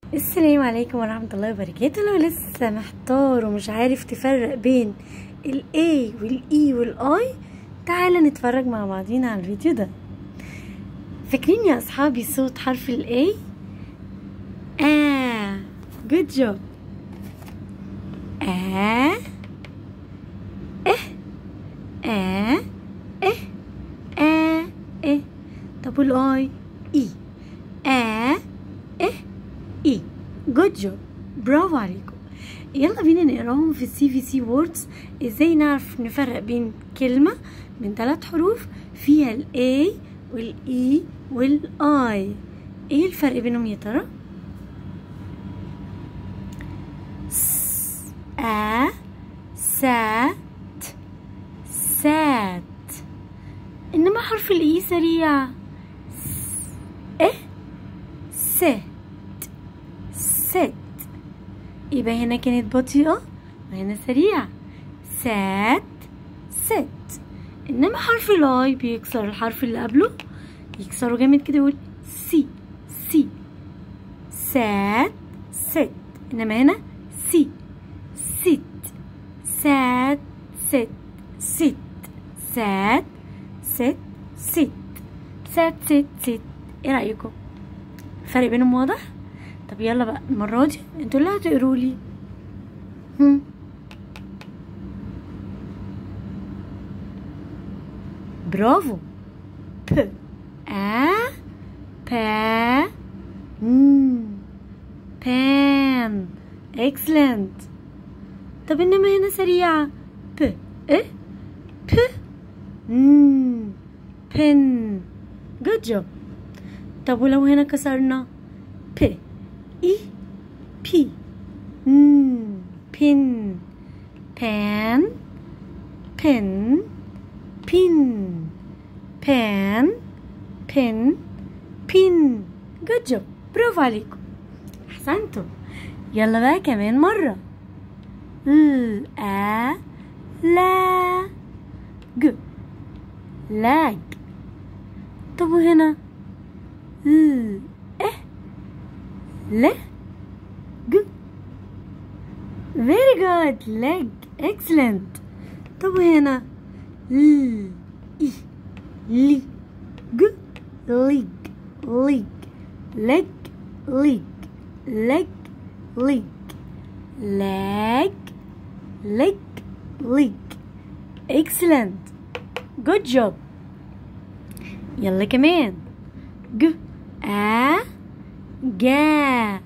السلام عليكم ورحمة الله وبركاته لو لسه محتار ومش عارف تفرق بين ال A وال E وال I تعالى نتفرج مع بعضينا على الفيديو ده فاكرين يا أصحابي صوت حرف ال A؟ آه good job آه إه آه إه آه إه طب والآي إي آه إه إي جود جوب برافو عليكم يلا بينا نقراهم في السي في سي ووردز ازاي نعرف نفرق بين كلمة من ثلاث حروف فيها ال A وال E وال I ايه الفرق بينهم يا ترى؟ س آ سات سات انما حرف الاي سريع س اه ست ست يبقى هنا كانت بطيئة وهنا سريعة سات ست انما حرف الاي بيكسر الحرف اللي قبله يكسره جامد كده يقول سي سي سات ست انما هنا سي ست سات ست ست سات ست ست سات ست ست ايه رأيكم الفرق بينهم واضح طب يلا بقى المرة دي انتوا اللي هتقروا لي هم برافو ب ا با م بان اكسلنت طب انما هنا سريعة ب ا ب م بن جود جوب طب ولو هنا كسرنا ب اي بي م بن بان بن بين بان بن بين جود جوب برافو عليكم احسنتم يلا بقى كمان مرة ل ا لا ج لاج طب وهنا ل اه ل ج very good leg excellent طب وهنا ل اي لي ج ليج ليج لج ليج لج ليج leg leg leg excellent good job يلا كمان ج ا جاب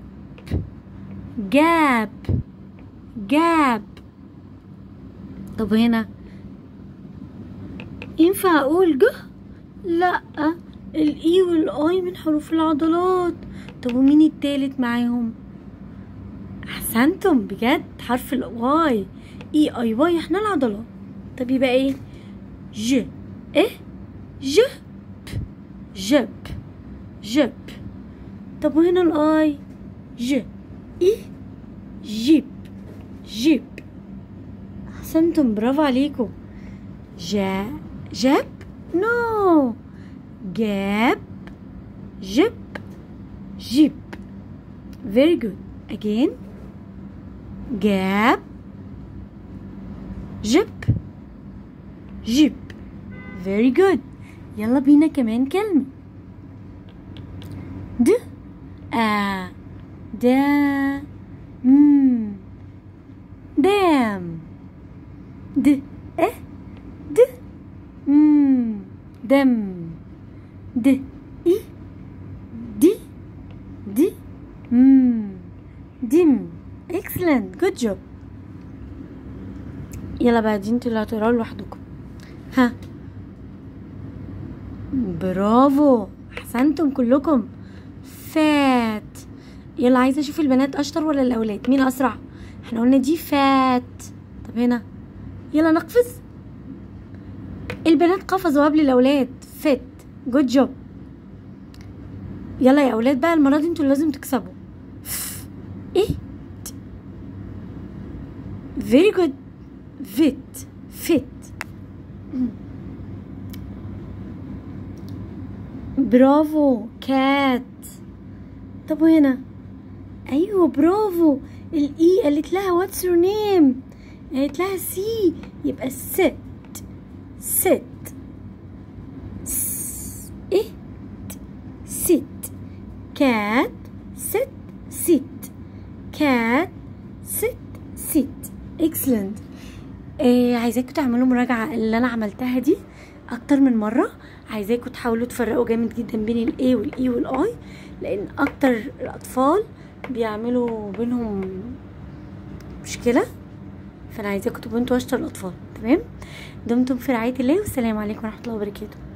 جاب جاب طب هنا ينفع اقول ج لا الاي والاي من حروف العضلات طب ومين التالت معاهم احسنتم بجد حرف الواي اي اي واي احنا العضلات طب يبقى ايه ج ايه ج جب جب طب وهنا الاي ج اي جيب جيب احسنتم برافو عليكم جا جاب نو جاب جب جيب very good again جاب جب جيب very good يلا بينا كمان كلمة د آ دا م دام د اه د م دم د اي دي دي م دم excellent good job يلا بقى دي انتوا اللي هتقراوا لوحدكم ها برافو احسنتم كلكم فات يلا عايزه اشوف البنات اشطر ولا الاولاد مين اسرع احنا قلنا دي فات طب هنا يلا نقفز البنات قفزوا قبل الاولاد فات جود جوب يلا يا اولاد بقى المره دي انتوا لازم تكسبوا ايه فيري جود فيت فيت برافو كات طب وهنا ايوه برافو الاي قالت لها واتس يور نيم قالت لها سي يبقى ست ست س ايه ست كات ست ست كات ست ست اكسلنت آه عايزاكم تعملوا مراجعة اللي انا عملتها دي اكتر من مرة عايزاكم تحاولوا تفرقوا جامد جدا بين الاي والاي والاي لان اكتر الاطفال بيعملوا بينهم مشكلة فانا عايزاكم تبقوا انتوا اشطر الاطفال تمام دمتم في رعاية الله والسلام عليكم ورحمة الله وبركاته